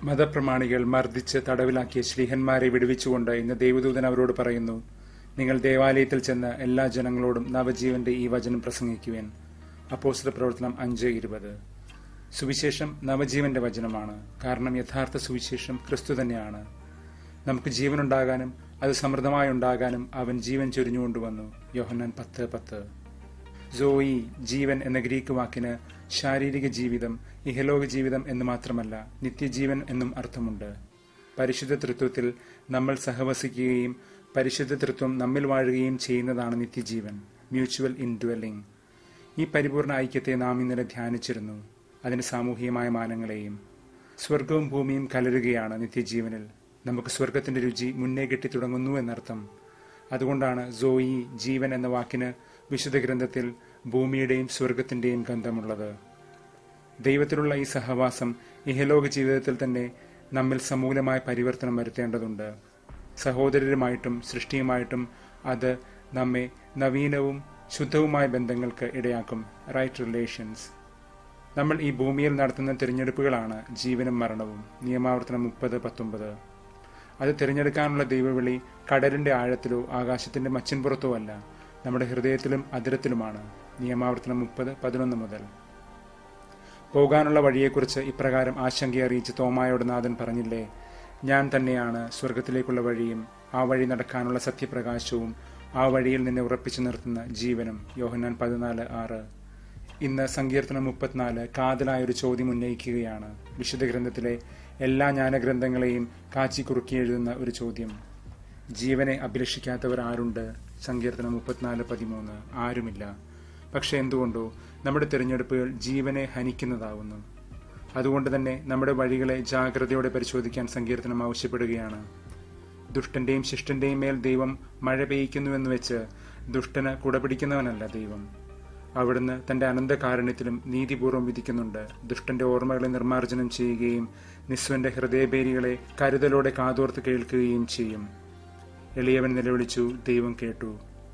മതപ്രമാണികൾ മർദ്ദിച്ച് തടവിലാക്കിയ ശ്രീഹന്മാരെ വിടുവിച്ചുകൊണ്ട് ഇന്ന് ദേവദൂതൻ അവരോട് പറയുന്നു നിങ്ങൾ ദേവാലയത്തിൽ ചെന്ന് എല്ലാ ജനങ്ങളോടും നവജീവന്റെ ഈ വചനം പ്രസംഗിക്കുവാൻ അപ്പോസ്തല പ്രവർത്തനം അഞ്ച് ഇരുപത് സുവിശേഷം നവജീവന്റെ വചനമാണ് കാരണം യഥാർത്ഥ സുവിശേഷം ക്രിസ്തു തന്നെയാണ് നമുക്ക് ജീവനുണ്ടാകാനും അത് സമൃദ്ധമായി ഉണ്ടാകാനും അവൻ ജീവൻ ചൊരിഞ്ഞുകൊണ്ടുവന്നു യോഹന്നാൻ പത്ത് പത്ത് സോയി ജീവൻ എന്ന ഗ്രീക്ക് വാക്കിന് ശാരീരിക ജീവിതം ഇഹലോക ജീവിതം എന്ന് മാത്രമല്ല നിത്യജീവൻ എന്നും അർത്ഥമുണ്ട് പരിശുദ്ധ തൃത്വത്തിൽ നമ്മൾ സഹവസിക്കുകയും പരിശുദ്ധ തൃത്വം നമ്മിൽ വാഴുകയും ചെയ്യുന്നതാണ് നിത്യജീവൻ മ്യൂച്വൽ ഇൻഡ്വെല്ലിംഗ് ഈ പരിപൂർണ ഐക്യത്തെ നാം ഇന്നലെ ധ്യാനിച്ചിരുന്നു അതിന് സാമൂഹികമായ മാനങ്ങളെയും സ്വർഗവും ഭൂമിയും കലരുകയാണ് നിത്യജീവനിൽ നമുക്ക് സ്വർഗത്തിന്റെ രുചി മുന്നേ കെട്ടി തുടങ്ങുന്നു എന്നർത്ഥം അതുകൊണ്ടാണ് സോയി ജീവൻ എന്ന വാക്കിന് വിശുദ്ധ ഗ്രന്ഥത്തിൽ ഭൂമിയുടെയും സ്വർഗത്തിന്റെയും ഗന്ധമുള്ളത് ദൈവത്തിലുള്ള ഈ സഹവാസം ഇഹലോക ജീവിതത്തിൽ തന്നെ നമ്മിൽ സമൂലമായ പരിവർത്തനം വരുത്തേണ്ടതുണ്ട് സഹോദരരുമായിട്ടും സൃഷ്ടിയുമായിട്ടും അത് നമ്മെ നവീനവും ശുദ്ധവുമായ ബന്ധങ്ങൾക്ക് ഇടയാക്കും റൈറ്റ് റിലേഷൻസ് നമ്മൾ ഈ ഭൂമിയിൽ നടത്തുന്ന തിരഞ്ഞെടുപ്പുകളാണ് ജീവനും മരണവും നിയമാവർത്തനം മുപ്പത് പത്തൊമ്പത് അത് തിരഞ്ഞെടുക്കാനുള്ള ദൈവവിളി കടലിന്റെ ആഴത്തിലോ ആകാശത്തിന്റെ മച്ചിൻപുറത്തോ അല്ല നമ്മുടെ ഹൃദയത്തിലും അതിരത്തിലുമാണ് നിയമാവർത്തനം മുപ്പത് പതിനൊന്ന് മുതൽ പോകാനുള്ള വഴിയെക്കുറിച്ച് ഇപ്രകാരം ആശങ്കയറിയിച്ച് തോമായോട് നാഥൻ പറഞ്ഞില്ലേ ഞാൻ തന്നെയാണ് സ്വർഗത്തിലേക്കുള്ള വഴിയും ആ വഴി നടക്കാനുള്ള സത്യപ്രകാശവും ആ വഴിയിൽ നിന്നെ ഉറപ്പിച്ചു നിർത്തുന്ന ജീവനും യോഹന്നാൻ പതിനാല് ആറ് ഇന്ന് സങ്കീർത്തനം മുപ്പത്തിനാല് കാതലായ ഒരു ചോദ്യം ഉന്നയിക്കുകയാണ് വിശുദ്ധ ഗ്രന്ഥത്തിലെ എല്ലാ ജ്ഞാനഗ്രന്ഥങ്ങളെയും കാച്ചി കുറുക്കി എഴുതുന്ന ഒരു ചോദ്യം ജീവനെ അഭിലഷിക്കാത്തവർ ആരുണ്ട് സങ്കീർത്തനം മുപ്പത്തിനാല് പതിമൂന്ന് ആരുമില്ല പക്ഷെ എന്തുകൊണ്ടോ നമ്മുടെ തിരഞ്ഞെടുപ്പുകൾ ജീവനെ ഹനിക്കുന്നതാവുന്നു അതുകൊണ്ട് തന്നെ നമ്മുടെ വഴികളെ ജാഗ്രതയോടെ പരിശോധിക്കാൻ സങ്കീർത്തനം ആവശ്യപ്പെടുകയാണ് ദുഷ്ടന്റെയും ശിഷ്ടന്റെയും മേൽ ദൈവം മഴ പെയ്യ്ക്കുന്നുവെന്ന് വെച്ച് ദുഷ്ടന് കുടപിടിക്കുന്നവനല്ല ദൈവം അവിടുന്ന് തന്റെ അനന്തകാരുണ്യത്തിലും നീതിപൂർവ്വം വിധിക്കുന്നുണ്ട് ദുഷ്ടന്റെ ഓർമ്മകളെ നിർമ്മാർജ്ജനം ചെയ്യുകയും നിസ്വന്റെ ഹൃദയപേരികളെ കരുതലോടെ കാതോർത്ത് കേൾക്കുകയും ചെയ്യും എളിയവൻ നിലവിളിച്ചു ദൈവം കേട്ടു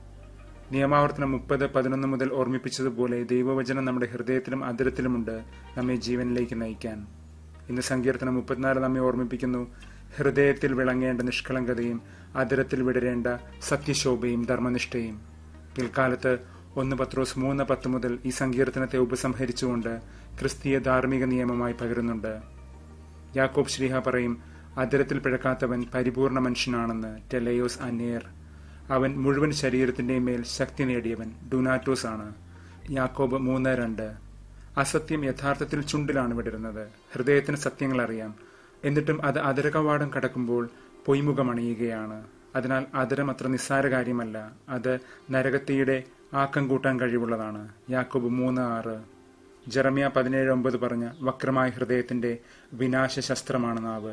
നിയമാവർത്തനം മുപ്പത് പതിനൊന്ന് മുതൽ ഓർമ്മിപ്പിച്ചതുപോലെ ദൈവവചനം നമ്മുടെ ഹൃദയത്തിലും അതിരത്തിലുമുണ്ട് നമ്മെ ജീവനിലേക്ക് നയിക്കാൻ ഇന്ന് സങ്കീർത്തനം മുപ്പത്തിനാല് നമ്മെ ഓർമ്മിപ്പിക്കുന്നു ഹൃദയത്തിൽ വിളങ്ങേണ്ട നിഷ്കളങ്കതയും അതിരത്തിൽ വിടരേണ്ട സത്യശോഭയും ധർമ്മനിഷ്ഠയും പിൽക്കാലത്ത് ഒന്ന് പത്രോസ് മൂന്ന് പത്ത് മുതൽ ഈ സങ്കീർത്തനത്തെ ഉപസംഹരിച്ചുകൊണ്ട് ക്രിസ്തീയ ധാർമ്മിക നിയമമായി പകരുന്നുണ്ട് യാക്കോബ് ശ്രീഹ പറയും അതിരത്തിൽ പിഴക്കാത്തവൻ പരിപൂർണ മനുഷ്യനാണെന്ന് ടെലയോസ് അനേർ അവൻ മുഴുവൻ ശരീരത്തിന്റെയും മേൽ ശക്തി നേടിയവൻ ഡുനാറ്റോസ് ആണ് യാക്കോബ് മൂന്ന് രണ്ട് അസത്യം യഥാർത്ഥത്തിൽ ചുണ്ടിലാണ് വിടരുന്നത് ഹൃദയത്തിന് സത്യങ്ങൾ അറിയാം എന്നിട്ടും അത് അതിരകവാടം കടക്കുമ്പോൾ പൊയ്മുഖമണിയുകയാണ് അതിനാൽ അതിരം അത്ര നിസ്സാര കാര്യമല്ല അത് നരകത്തിയുടെ ആക്കം കൂട്ടാൻ കഴിവുള്ളതാണ് യാക്കോബ് മൂന്ന് ആറ് ജെറമിയ പതിനേഴ് ഒമ്പത് പറഞ്ഞ വക്രമായ ഹൃദയത്തിന്റെ വിനാശ ശസ്ത്രമാണ് നാവ്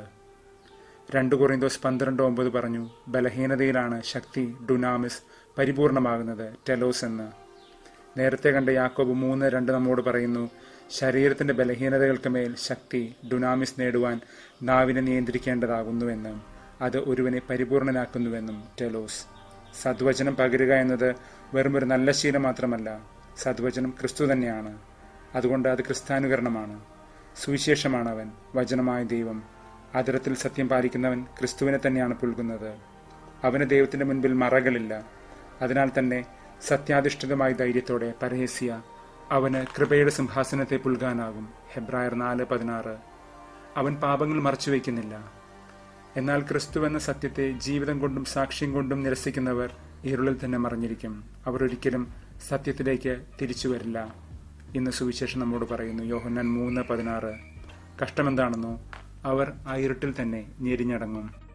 രണ്ടു കൊറിന്തോസ് പന്ത്രണ്ട് ഒമ്പത് പറഞ്ഞു ബലഹീനതയിലാണ് ശക്തി ഡുനാമിസ് പരിപൂർണമാകുന്നത് ടെലോസ് എന്ന് നേരത്തെ കണ്ട യാക്കോബ് മൂന്ന് രണ്ട് നമ്മോട് പറയുന്നു ശരീരത്തിന്റെ ബലഹീനതകൾക്ക് മേൽ ശക്തി ഡുനാമിസ് നേടുവാൻ നാവിനെ നിയന്ത്രിക്കേണ്ടതാകുന്നുവെന്ന് അത് ഒരുവനെ പരിപൂർണനാക്കുന്നുവെന്നും ടെലോസ് സദ്വചനം പകരുക എന്നത് വെറും ഒരു നല്ല ശീലം മാത്രമല്ല സദ്വചനം ക്രിസ്തു തന്നെയാണ് അതുകൊണ്ട് അത് ക്രിസ്താനുകരണമാണ് സുവിശേഷമാണ് അവൻ വചനമായ ദൈവം അതിരത്തിൽ സത്യം പാലിക്കുന്നവൻ ക്രിസ്തുവിനെ തന്നെയാണ് പുൽകുന്നത് അവന് ദൈവത്തിന്റെ മുൻപിൽ മറകളില്ല അതിനാൽ തന്നെ സത്യാധിഷ്ഠിതമായ ധൈര്യത്തോടെ പരഹസ്യ അവന് കൃപയുടെ സിംഹാസനത്തെ പുൽകാനാകും ഹെബ്രായർ നാല് പതിനാറ് അവൻ പാപങ്ങൾ മറച്ചുവെക്കുന്നില്ല എന്നാൽ ക്രിസ്തു എന്ന സത്യത്തെ ജീവിതം കൊണ്ടും സാക്ഷ്യം കൊണ്ടും നിരസിക്കുന്നവർ ഇരുളിൽ തന്നെ മറിഞ്ഞിരിക്കും അവർ ഒരിക്കലും സത്യത്തിലേക്ക് തിരിച്ചു വരില്ല ഇന്ന് സുവിശേഷം നമ്മോട് പറയുന്നു യോഹന്നാൻ മൂന്ന് പതിനാറ് കഷ്ടമെന്താണെന്നോ അവർ ആ ഇരുട്ടിൽ തന്നെ ഞെരിഞ്ഞടങ്ങും